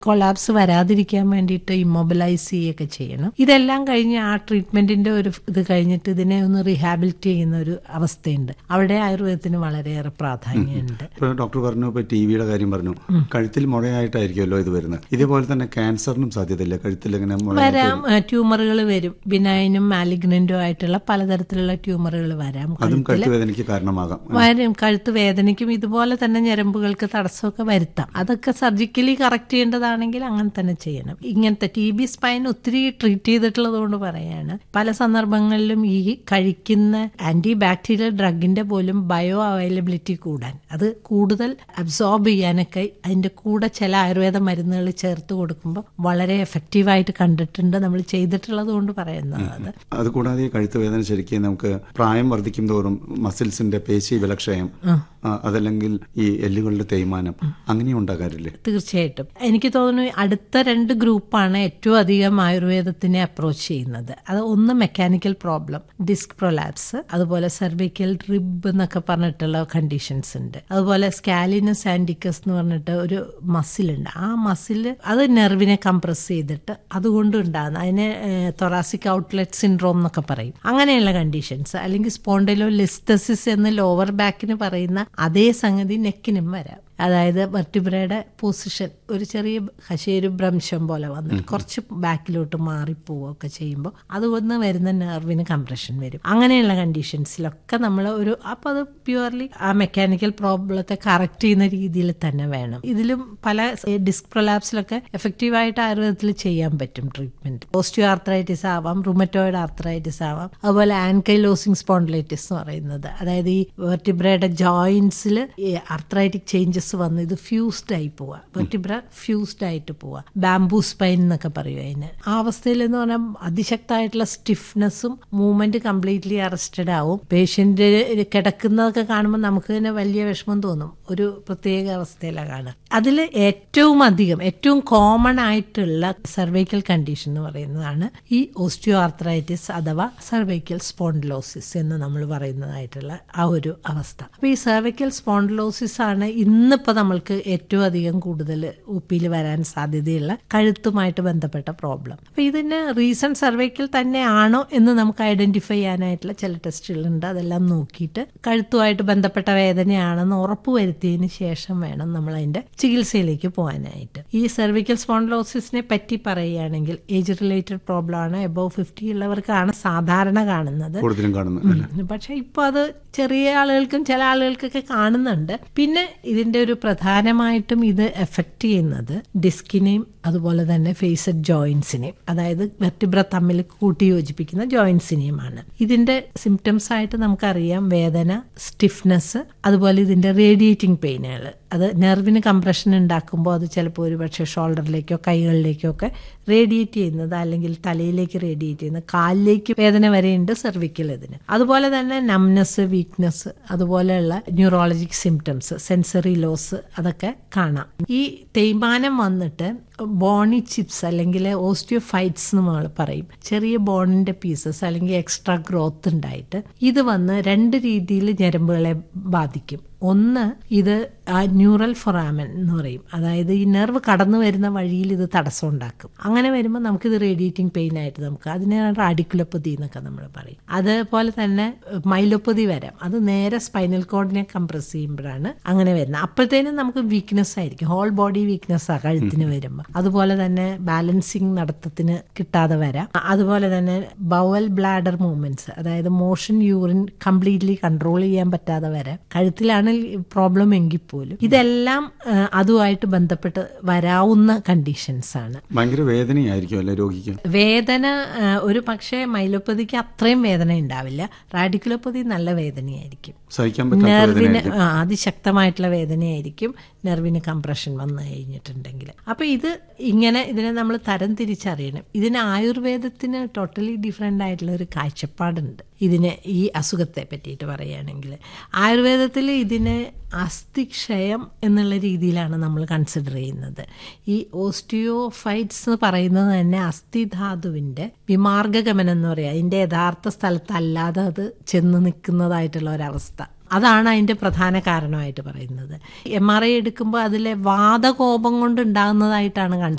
Collapse വരാതിരിക്കാൻ വേണ്ടിയിട്ട് immobilise ചെയ്യുകയൊക്കെ ചെയ്യണം ഇതെല്ലാം കഴിഞ്ഞ് ആ ട്രീറ്റ്മെന്റിന്റെ ഒരു ഇത് കഴിഞ്ഞിട്ട് ഇതിനെ ഒന്ന് റീഹാബിലിറ്റ് ചെയ്യുന്ന ഒരു അവസ്ഥയുണ്ട് അവിടെ ആയുർവേദത്തിന് വളരെയേറെ പ്രാധാന്യമുണ്ട് ഇപ്പൊ ഡോക്ടർ പറഞ്ഞു ഇപ്പൊ ടി വിയുടെ കാര്യം പറഞ്ഞു കഴുത്തിൽ മുഴയായിട്ടായിരിക്കുമല്ലോ ഇത് വരുന്നത് ഇതേപോലെ തന്നെ ക്യാൻസറിനും സാധ്യതയില്ല കഴുത്തിൽ ഇങ്ങനെ മുഴ വരാം ട്യൂമറുകൾ വരും ബിനൈനും മാലിഗ്നന്റും ആയിട്ടുള്ള പലതരത്തിലുള്ള ട്യൂമറുകൾ വരാം അതും കഴുത്തുവേദനയ്ക്ക് കാരണമാകാം വരും കഴുത്ത് വേദനയ്ക്കും ഇതുപോലെ തന്നെ ഞരമ്പുകൾക്ക് തടസ്സമൊക്കെ വരുത്താം അതൊക്കെ സർജിക്കലി കറക്റ്റ് ചെയ്യേണ്ടതാണെങ്കിൽ അങ്ങനെ തന്നെ ചെയ്യണം ഇങ്ങനത്തെ ടി ബി സ്പൈൻ ഒത്തിരി ട്രീറ്റ് ചെയ്തിട്ടുള്ളത് കൊണ്ട് പറയാണ് പല സന്ദർഭങ്ങളിലും ഈ കഴിക്കുന്ന ആന്റി ബാക്ടീരിയൽ ഡ്രഗിന്റെ പോലും ബയോ അവൈലബിലിറ്റി കൂടാൻ അത് കൂടുതൽ അബ്സോർബ് ചെയ്യാനൊക്കെ അതിന്റെ കൂടെ ചില ആയുർവേദ മരുന്നുകൾ ചേർത്ത് കൊടുക്കുമ്പോൾ വളരെ എഫക്റ്റീവായിട്ട് കണ്ടിട്ടുണ്ട് നമ്മൾ ചെയ്തിട്ടുള്ളത് കൊണ്ട് പറയുന്നത് അത് അതുകൂടാതെ ഈ കഴുത്ത് വേദന ശരിക്കും നമുക്ക് പ്രായം വർദ്ധിക്കും തോറും മസിൽസിന്റെ പേശി ബലക്ഷയം ആ, അതല്ലെങ്കിൽ ഈ എല്ലുകളുടെ തേയ്മാനം അങ്ങനെ ഉണ്ടാകാറില്ലേ തീർച്ചയായിട്ടും എനിക്ക് തോന്നുന്നു അടുത്ത രണ്ട് ഗ്രൂപ്പാണ് ഏറ്റവും അധികം ആയുർവേദത്തിനെ അപ്രോച്ച് ചെയ്യുന്നത് അത് ഒന്ന് മെക്കാനിക്കൽ പ്രോബ്ലം ഡിസ്ക് പ്രൊലാപ്സ് അതുപോലെ സെർവിക്കൽ റിബ് എന്നൊക്കെ പറഞ്ഞിട്ടുള്ള കണ്ടീഷൻസ് ഉണ്ട് അതുപോലെ സ്കാലിനസ് ആൻഡിക്കസ് എന്ന് പറഞ്ഞിട്ട് ഒരു മസിലുണ്ട് ആ മസിൽ അത് നെർവിനെ കംപ്രസ് ചെയ്തിട്ട് അതുകൊണ്ട് ഉണ്ടാകുന്ന അതിനെ തൊറാസിക് ഔട്ട്ലെറ്റ് സിൻഡ്രോം എന്നൊക്കെ പറയും അങ്ങനെയുള്ള കണ്ടീഷൻസ് അല്ലെങ്കിൽ സ്പോണ്ടലോ ലിസ്തസിസ് എന്ന് ലോവർ ബാക്കിന് പറയുന്ന അതേ സംഗതി നെക്കിനും വരാം അതായത് വെർട്ടിബ്രയുടെ പൊസിഷൻ ഒരു ചെറിയ കശേരു ഭ്രംശം പോലെ വന്നിട്ട് കുറച്ച് ബാക്കിലോട്ട് മാറിപ്പോവുകയൊക്കെ ചെയ്യുമ്പോൾ അതുകൊണ്ട് വരുന്ന നെർവിന് കംപ്രഷൻ വരും അങ്ങനെയുള്ള കണ്ടീഷൻസിലൊക്കെ നമ്മൾ ഒരു അപ്പോൾ അത് പ്യുവർലി ആ മെക്കാനിക്കൽ പ്രോബ്ലത്തെ കറക്റ്റ് ചെയ്യുന്ന രീതിയിൽ തന്നെ വേണം ഇതിലും പല ഡിസ്ക് പ്രൊലാപ്സിലൊക്കെ എഫക്റ്റീവായിട്ട് ആയുർവേദത്തിൽ ചെയ്യാൻ പറ്റും ട്രീറ്റ്മെന്റ് ഓസ്റ്റിയോ ആർത്രൈറ്റിസ് ആവാം റുമറ്റോയിഡ് ആർത്രൈറ്റിസ് ആവാം അതുപോലെ ആൻകൈലോസിംഗ് സ്പോണ്ടിലൈറ്റിസ് എന്ന് പറയുന്നത് അതായത് ഈ വെർട്ടിബ്രയുടെ ജോയിന്റ്സിൽ ആർത്രൈറ്റിക് ചേഞ്ചസ് വന്ന് ഇത് ഫ്യൂസ്ഡ് ആയി പോവുക വെർട്ടിബ്ര ഫ്യൂസ്ഡ് ആയിട്ട് പോവുക ബാംബൂ സ്പൈൻ എന്നൊക്കെ പറയും അതിന് ആ അവസ്ഥയിൽ എന്ന് പറഞ്ഞാൽ അതിശക്തമായിട്ടുള്ള സ്റ്റിഫ്നെസ്സും മൂവ്മെന്റ് കംപ്ലീറ്റ്ലി അറസ്റ്റഡ് ആവും പേഷ്യന്റ് കിടക്കുന്നതൊക്കെ കാണുമ്പോൾ നമുക്ക് തന്നെ വലിയ വിഷമം തോന്നും ഒരു പ്രത്യേക അവസ്ഥയിലാണ് കാണുക അതിൽ ഏറ്റവും അധികം ഏറ്റവും കോമൺ ആയിട്ടുള്ള സർവൈക്കൽ കണ്ടീഷൻ എന്ന് പറയുന്നതാണ് ഈ ഓസ്റ്റിയോ ആർത്രൈറ്റിസ് അഥവാ സർവൈക്കൽ സ്പോണ്ടിലോസിസ് എന്ന് നമ്മൾ പറയുന്നതായിട്ടുള്ള ആ ഒരു അവസ്ഥ അപ്പൊ ഈ സർവൈക്കൽ സ്പോണ്ടിലോസിസ് ആണ് ഇന്നിപ്പോ നമ്മൾക്ക് ഏറ്റവും അധികം കൂടുതൽ ഉപ്പിയിൽ വരാൻ സാധ്യതയുള്ള കഴുത്തുമായിട്ട് ബന്ധപ്പെട്ട പ്രോബ്ലം അപ്പൊ ഇതിന് റീസൺ സർവൈക്കൽ തന്നെയാണോ എന്ന് നമുക്ക് ഐഡന്റിഫൈ ചെയ്യാനായിട്ടുള്ള ചില ടെസ്റ്റുകളുണ്ട് അതെല്ലാം നോക്കിയിട്ട് കഴുത്തുമായിട്ട് ബന്ധപ്പെട്ട വേദനയാണെന്ന് ഉറപ്പുവരുത്തിയതിന് ശേഷം വേണം നമ്മൾ അതിന്റെ ചികിത്സയിലേക്ക് പോകാനായിട്ട് ഈ സെർവിക്കൽ സ്പോണ്ടിലോസിസിനെ പറ്റി പറയുകയാണെങ്കിൽ ഏജ് റിലേറ്റഡ് പ്രോബ്ലം ആണ് എബോവ് ഫിഫ്റ്റി ഉള്ളവർക്കാണ് സാധാരണ കാണുന്നത് കൂടുതലും കാണുന്നത് അല്ലേ? ഉം. പക്ഷെ ഇപ്പൊ അത് ചെറിയ ആളുകൾക്കും ചില ആളുകൾക്കൊക്കെ കാണുന്നുണ്ട് പിന്നെ ഇതിന്റെ ഒരു പ്രധാനമായിട്ടും ഇത് എഫക്റ്റ് ചെയ്യുന്നത് ഡിസ്കിനെയും അതുപോലെ തന്നെ ഫേസഡ് ജോയിന്റ്സിനെയും അതായത് വെർട്ടിബ്ര തമ്മിൽ കൂട്ടി യോജിപ്പിക്കുന്ന ജോയിന്റ്സിനെയുമാണ് ഇതിന്റെ സിംറ്റംസ് ആയിട്ട് നമുക്കറിയാം വേദന സ്റ്റിഫ്നെസ് അതുപോലെ ഇതിന്റെ റേഡിയേറ്റിംഗ് പെയിനുകൾ അത് നെർവിന് കംപ്രഷൻ ഉണ്ടാക്കുമ്പോൾ അത് ചിലപ്പോൾ ഒരു പക്ഷേ ഷോൾഡറിലേക്കോ കൈകളിലേക്കോ ഒക്കെ റേഡിയേറ്റ് ചെയ്യുന്നത് അല്ലെങ്കിൽ തലയിലേക്ക് റേഡിയേറ്റ് ചെയ്യുന്നത് കാലിലേക്ക് വേദന വരെയുണ്ട് സെർവിക്കൽ ഇതിന് അതുപോലെ തന്നെ നംനെസ് വീക്ക്നെസ് അതുപോലെയുള്ള ന്യൂറോളജിക് സിംറ്റംസ് സെൻസറി ലോസ് അതൊക്കെ കാണാം ഈ തേയ്മാനം വന്നിട്ട് ബോണി ചിപ്സ് അല്ലെങ്കിൽ ഓസ്റ്റിയോഫൈറ്റ്സ് എന്ന് നമ്മൾ പറയും ചെറിയ ബോണിന്റെ പീസസ് അല്ലെങ്കിൽ എക്സ്ട്രാ ഗ്രോത്ത് ഉണ്ടായിട്ട് ഇത് വന്ന് രണ്ട് രീതിയിൽ ഞരമ്പുകളെ ബാധിക്കും ഒന്ന് ഇത് ആ ന്യൂറൽ ഫൊറാമൻ എന്ന് പറയും അതായത് ഈ നെർവ് കടന്നു വരുന്ന വഴിയിൽ ഇത് തടസ്സം ഉണ്ടാക്കും അങ്ങനെ വരുമ്പോൾ നമുക്കിത് റേഡിയേറ്റിംഗ് പെയിൻ ആയിട്ട് നമുക്ക് അതിനെ റാഡിക്കുലപ്പതി എന്നൊക്കെ നമ്മൾ പറയും അതുപോലെ തന്നെ മൈലോപ്പതി വരാം അത് നേരെ സ്പൈനൽ കോഡിനെ കംപ്രസ് ചെയ്യുമ്പോഴാണ് അങ്ങനെ വരുന്നത് അപ്പോഴത്തേനും നമുക്ക് വീക്ക്നെസ് ആയിരിക്കും ഹോൾ ബോഡി വീക്ക്നെസ് ആ കഴുത്തിന് വരുമ്പോൾ അതുപോലെ തന്നെ ബാലൻസിങ് നടത്തത്തിന് കിട്ടാതെ വരാം അതുപോലെ തന്നെ ബവൽ ബ്ലാഡർ മൂവ്മെന്റ്സ് അതായത് മോഷൻ യൂറിൻ കംപ്ലീറ്റ്ലി കൺട്രോൾ ചെയ്യാൻ പറ്റാതെ വരാം കഴുത്തിലാണ് പ്രോബ്ലം എങ്കിൽ പോലും ഇതെല്ലാം ആ, അതുമായിട്ട് ബന്ധപ്പെട്ട് വരാവുന്ന കണ്ടീഷൻസ് ആണ് ഭയങ്കര വേദനയായിരിക്കും അല്ലെ രോഗിക്ക് വേദന ആ, ഒരു പക്ഷേ മൈലോപ്പതിക്ക് അത്രയും വേദന ഉണ്ടാവില്ല റാഡിക്കുലോപ്പതി നല്ല വേദനയായിരിക്കും സഹിക്കാൻ പറ്റാത്ത നെർവിന് വേദനയായിരിക്കും ആ, അതിശക്തമായിട്ടുള്ള വേദനയായിരിക്കും നെർവിന് കംപ്രഷൻ വന്നു കഴിഞ്ഞിട്ടുണ്ടെങ്കിൽ അപ്പൊ ഇത് ഇങ്ങനെ ഇതിനെ നമ്മൾ തരം തിരിച്ചറിയണം ഇതിന് ആയുർവേദത്തിന് ടോട്ടലി ഡിഫറെൻ്റ് ആയിട്ടുള്ള ഒരു കാഴ്ചപ്പാടുണ്ട് ഇതിന് ഈ അസുഖത്തെ പറ്റിയിട്ട് പറയുകയാണെങ്കിൽ ആയുർവേദത്തിൽ ഇതിനെ അസ്ഥിക്ഷയം എന്നുള്ള രീതിയിലാണ് നമ്മൾ കൺസിഡർ ചെയ്യുന്നത് ഈ ഓസ്റ്റിയോഫൈറ്റ്സ് എന്ന് പറയുന്നത് തന്നെ അസ്ഥിധാതുവിൻ്റെ വിമാർഗഗമനം എന്ന് പറയുക അതിൻ്റെ യഥാർത്ഥ സ്ഥലത്തല്ലാതെ അത് ചെന്ന് നിൽക്കുന്നതായിട്ടുള്ള ഒരവസ്ഥ അതാണ് അതിന്റെ പ്രധാന കാരണമായിട്ട് പറയുന്നത് എം ആർ ഐ എടുക്കുമ്പോൾ അതിലെ വാതകോപം കൊണ്ട് ഉണ്ടാകുന്നതായിട്ടാണ്